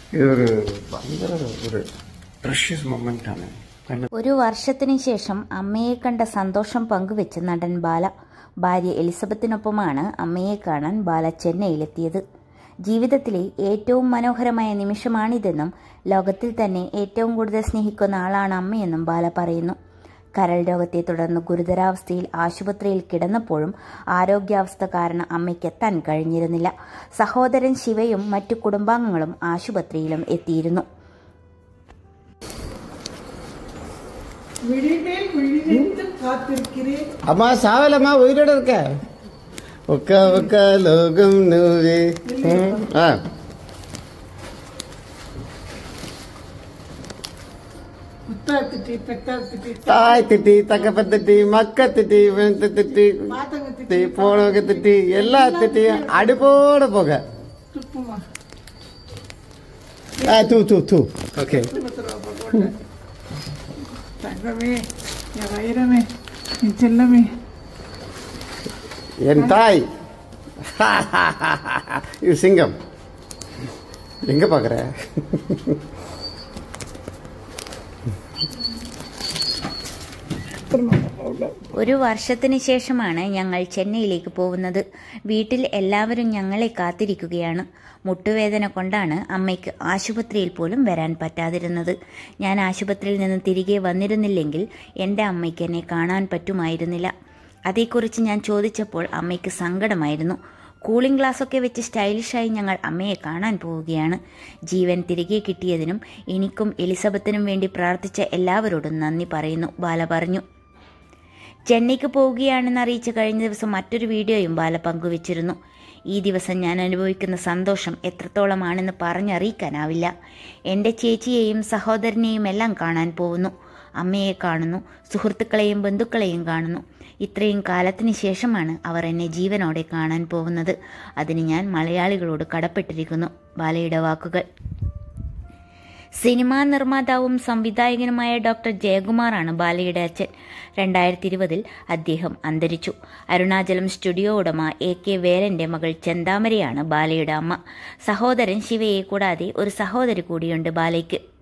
ഇതൊരു ഭയങ്കര ഒരു പ്രഷ്യസ് മൊമെന്റ് ആണ് കാരണം ഒരു വർഷത്തിനു ശേഷം അമ്മയെ കണ്ട സന്തോഷം പങ്കുവെച്ച് നടൻ ബാല ഭാര്യ എലിസബത്തിനൊപ്പമാണ് അമ്മയെ കാണാൻ ബാല ചെന്നൈയിലെത്തിയത് ജീവിതത്തിലെ ഏറ്റവും മനോഹരമായ നിമിഷമാണിതെന്നും ലോകത്തിൽ തന്നെ ഏറ്റവും കൂടുതൽ സ്നേഹിക്കുന്ന ആളാണ് അമ്മയെന്നും ബാല പറയുന്നു കരൾ രോഗത്തെ തുടർന്ന് ഗുരുതരാവസ്ഥയിൽ ആശുപത്രിയിൽ കിടന്നപ്പോഴും ആരോഗ്യാവസ്ഥ കാരണം അമ്മയ്ക്ക് എത്താൻ കഴിഞ്ഞിരുന്നില്ല സഹോദരൻ ശിവയും മറ്റു കുടുംബാംഗങ്ങളും ആശുപത്രിയിലും എത്തിയിരുന്നു விழிமேல் விழித்து காத்திருக்கிறேன் അമ്മ സാവലമ്മ ഉയരോടെ ഇരിക്ക ഒക്ക ഒക്ക ലോകം നൂവേ ഉം. ആ புத்தகத்திட்டி பெத்தகத்திட்டி തായ് തെറ്റി തക്കപ്പ തെറ്റി മക്ക തെറ്റി വെളുത്ത തെറ്റി பாத்தங்க திட்டி തെറ്റി പോണൊക്കെ തെറ്റി എല്ലാ തെറ്റി അടുപ്പോടെ പോക துப்புமா ആ തൂ തൂ തൂ ഓക്കെ பத்து ரூபா போட்டு தங்கமே என் வைரமே என் செல்லமே എൻ തായ് இது சிங்கம் எங்க பாக்குற ഒരു വർഷത്തിന് ശേഷമാണ് ഞങ്ങൾ ചെന്നൈയിലേക്ക് പോകുന്നത് വീട്ടിൽ എല്ലാവരും ഞങ്ങളെ കാത്തിരിക്കുകയാണ് മുട്ടുവേദന കൊണ്ടാണ് അമ്മയ്ക്ക് ആശുപത്രിയിൽ പോലും വരാൻ പറ്റാതിരുന്നത് ഞാൻ ആശുപത്രിയിൽ നിന്ന് തിരികെ വന്നിരുന്നില്ലെങ്കിൽ എൻ്റെ അമ്മയ്ക്ക് എന്നെ കാണാൻ പറ്റുമായിരുന്നില്ല അതേക്കുറിച്ച് ഞാൻ ചോദിച്ചപ്പോൾ അമ്മയ്ക്ക് സങ്കടമായിരുന്നു കൂളിംഗ് ഗ്ലാസ്സൊക്കെ വെച്ച് സ്റ്റൈലിഷായി ഞങ്ങൾ അമ്മയെ കാണാൻ പോവുകയാണ് ജീവൻ തിരികെ കിട്ടിയതിനും എനിക്കും എലിസബത്തിനും വേണ്ടി പ്രാർത്ഥിച്ച എല്ലാവരോടും നന്ദി പറയുന്നു ബാല പറഞ്ഞു ചെന്നൈക്ക് പോവുകയാണെന്ന് അറിയിച്ച് കഴിഞ്ഞ ദിവസം മറ്റൊരു വീഡിയോയും ബാല പങ്കുവച്ചിരുന്നു ഈ ദിവസം ഞാൻ അനുഭവിക്കുന്ന സന്തോഷം എത്രത്തോളമാണെന്ന് പറഞ്ഞറിയിക്കാനാവില്ല എൻ്റെ ചേച്ചിയെയും സഹോദരനെയും എല്ലാം കാണാൻ പോകുന്നു അമ്മയെ കാണുന്നു സുഹൃത്തുക്കളെയും ബന്ധുക്കളെയും കാണുന്നു ഇത്രയും കാലത്തിന് ശേഷമാണ് അവർ എന്നെ ജീവനോടെ കാണാൻ പോകുന്നത് അതിന് ഞാൻ മലയാളികളോട് കടപ്പെട്ടിരിക്കുന്നു ബാലയുടെ വാക്കുകൾ സിനിമാ നിർമ്മാതാവും സംവിധായകനുമായ ഡോക്ടർ ജയകുമാറാണ് ബാലയുടെ അച്ഛൻ രണ്ടായിരത്തി ഇരുപതിൽ അദ്ദേഹം അന്തരിച്ചു അരുണാചലം സ്റ്റുഡിയോ ഉടമ എ കെ വേലന്റെ മകൾ ചെന്താമരയാണ് ബാലയുടെ അമ്മ സഹോദരൻ ശിവയെ കൂടാതെ ഒരു സഹോദരി കൂടിയുണ്ട് ബാലയ്ക്ക്